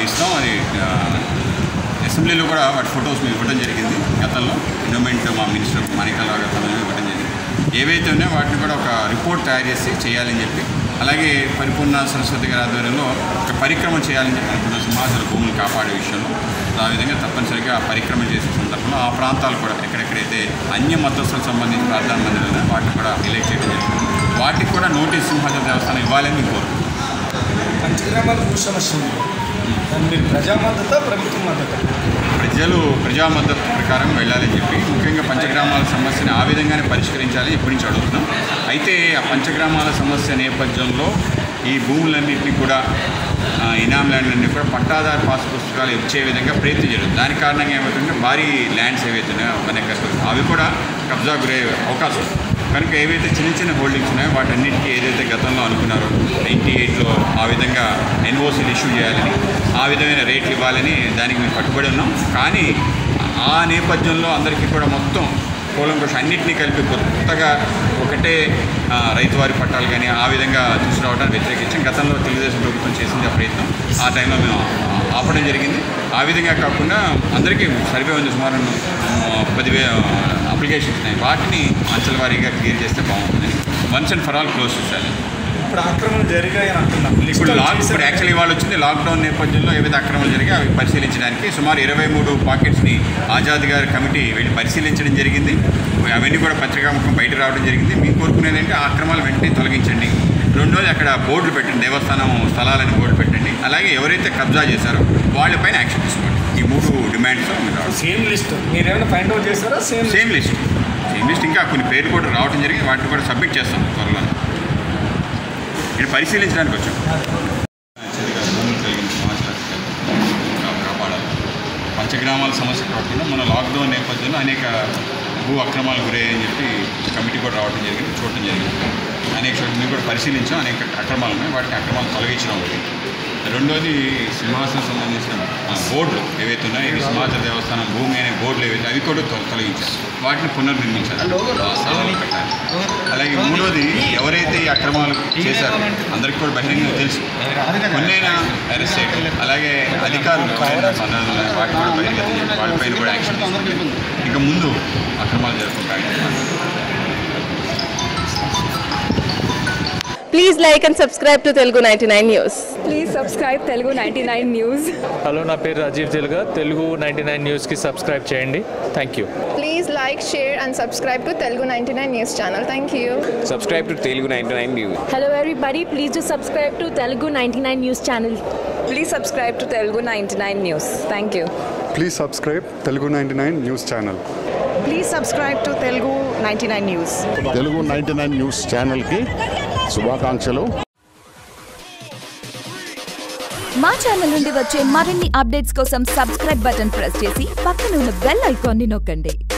ఇస్తాం అది ఆ, అసెంబ్లీలో కూడా వాటి ఫొటోస్ మేము ఇవ్వడం జరిగింది గతంలో ఎండోమెంట్ మా మినిస్టర్ మాణికల్లాగా గతంలో ఇవ్వడం జరిగింది ఏవైతే ఉన్నాయో వాటిని కూడా ఒక రిపోర్ట్ తయారు చేసి చేయాలని చెప్పి అలాగే పరిపూర్ణ సరస్వతి గారి ఆధ్వర్యంలో ఒక పరిక్రమ చేయాలని చెప్పి అనుకున్న సింహాసన భూములు కాపాడే విషయంలో ఆ విధంగా తప్పనిసరిగా ఆ పరిక్రమ చేసే సందర్భంలో ఆ ప్రాంతాలు కూడా ఎక్కడెక్కడైతే అన్య మతస్థులకు సంబంధించిన ప్రార్థనా మందిరాలు ఉన్నాయో వాటిని కూడా రిలేట్ చేయడం జరిగింది వాటికి కూడా నోటీస్ సింహాసన దేవస్థానం ఇవ్వాలని మేము కోరుకుంటున్నాం పంచగ్రామాల భూ సమస్య ఉంది దాన్ని మీరు ప్రజా మద్దత ప్రభుత్వ మద్దత ప్రజలు ప్రజా మద్దతు ప్రకారం వెళ్ళాలని చెప్పి ముఖ్యంగా పంచగ్రామాల సమస్యని ఆ విధంగానే పరిష్కరించాలని ఇప్పటి నుంచి అడుగుతున్నాం అయితే ఆ పంచగ్రామాల సమస్య నేపథ్యంలో ఈ భూములన్నింటినీ కూడా ఆ, ఇనాం ల్యాండ్ అన్ని కూడా పట్టాదారు పాస్ పుస్తకాలు ఇచ్చే విధంగా ప్రయత్నం జరుగుతుంది దాని కారణంగా ఏమవుతుందంటే భారీ ల్యాండ్స్ ఏవైతే ఉన్నాయో అనేక అవి కూడా కబ్జా గురే అవకాశం ఉంది కనుక ఏవైతే చిన్న చిన్న హోల్డింగ్స్ ఉన్నాయో వాటన్నిటికీ ఏదైతే గతంలో అనుకున్నారో నైంటీ ఎయిట్లో ఆ విధంగా ఎన్ఓసీలు ఇష్యూ చేయాలని ఆ విధమైన రేట్లు ఇవ్వాలని దానికి మేము కట్టుబడి ఉన్నాం కానీ ఆ నేపథ్యంలో అందరికీ కూడా మొత్తం కూలంకుష అన్నింటినీ కలిపి కొత్తగా ఒకటే ఆ, రైతు వారి పట్టాలు కానీ ఆ విధంగా తీసుకురావడానికి వ్యతిరేకించాం గతంలో తెలుగుదేశం ప్రభుత్వం చేసింది ఆ ప్రయత్నం ఆ టైంలో మేము ఆపడం జరిగింది ఆ విధంగా కాకుండా అందరికీ సర్వే ఉంది సుమారు ఆ, పదివే అప్లికేషన్స్ ఉన్నాయి వాటిని అంచెల వారీగా క్లియర్ చేస్తే బాగుంటుంది once and for all close చేయాలి ఇప్పుడు ఆక్రమణ జరిగాయని అంటున్నాం ఇప్పుడు లాక్ ఇప్పుడు యాక్చువల్లీ వాళ్ళు వచ్చింది లాక్డౌన్ నేపథ్యంలో ఏవైతే అక్రమాలు జరిగాయి అవి పరిశీలించడానికి సుమారు ఇరవై మూడు పాకెట్స్ని ఆజాద్ గారి కమిటీ వెళ్ళి పరిశీలించడం జరిగింది అవన్నీ కూడా పత్రికాముఖం బయట రావడం జరిగింది మేము కోరుకునేది అంటే ఆ అక్రమాలు వెంటనే తొలగించండి రెండోది అక్కడ బోర్డులు పెట్టండి దేవస్థానం స్థలాలని బోర్డు పెట్టండి అలాగే ఎవరైతే కబ్జా చేశారో వాళ్ళపైన యాక్షన్ తీసుకోండి ఈ మూడు డిమాండ్స్ మీరు రావాలి సేమ్ లిస్ట్ మీరేమైనా ఫైండ్ అవుట్ చేస్తారా same same list same list ఇంకా కొన్ని పేర్లు కూడా రావడం జరిగింది వాటిని కూడా సబ్మిట్ చేస్తాం త్వరలో ఇది పరిశీలించడానికి వచ్చాం భూములు కలిగిన సమాచారం కాపాడాలి పంచగ్రామాల సమస్య కాకుండా మన లాక్డౌన్ నేపథ్యంలో అనేక భూ అక్రమాలు గురయ్యాయని చెప్పి కమిటీ కూడా రావడం జరిగింది చూడటం జరిగింది అనేక చోట్ల మేము కూడా పరిశీలించాం అనేక అక్రమాలు ఉన్నాయి వాటిని అక్రమాలు తొలగించడం ఒకటి రెండోది సింహాసనం సంబంధించిన ఆ, బోర్డులు ఏవైతే ఉన్నాయో ఇవి సింహాచల దేవస్థానం భూమి అనే బోర్డులు ఏవైతే అవి కూడా తొ- తొలగించారు వాటిని పునర్నిర్మించాలి ఆ స్థలాలు పెట్టాలి అలాగే మూడోది ఎవరైతే ఈ అక్రమాలు చేశారో అందరికీ కూడా బహిరంగంగా తెలుసు కొన్నైనా అరెస్ట్ చేయడం అలాగే అధికారులు ఎవరైనా సందర్భంలో ఉన్నాయో వాటిని కూడా బహిరంగ చేయాలి వాళ్ళపైన కూడా యాక్షన్ తీసుకుంటాం ఇక ముందు అక్రమాలు జరగకుండా Please like and subscribe to Telugu 99 News. Please subscribe Telugu ninety nine news hello నా పేరు రాజీవ్ తెలుగా తెలుగు నైంటీ నైన్ న్యూస్కి సబ్స్క్రైబ్ చేయండి thank you Please like, share, and subscribe to Telugu 99 News channel. Thank you. subscribe to Telugu 99 News. Hello everybody, please do subscribe to Telugu 99 News channel. Please subscribe to Telugu ninety nine news thank you please subscribe Telugu ninety nine news channel please subscribe to Telugu ninety nine news Telugu ninety nine news ఛానల్కి శుభాకాంక్షలు మా channel నుండి వచ్చే మరిన్ని updates కోసం subscribe button press చేసి పక్కన ఉన్న బెల్ ఐకాన్ని నొక్కండి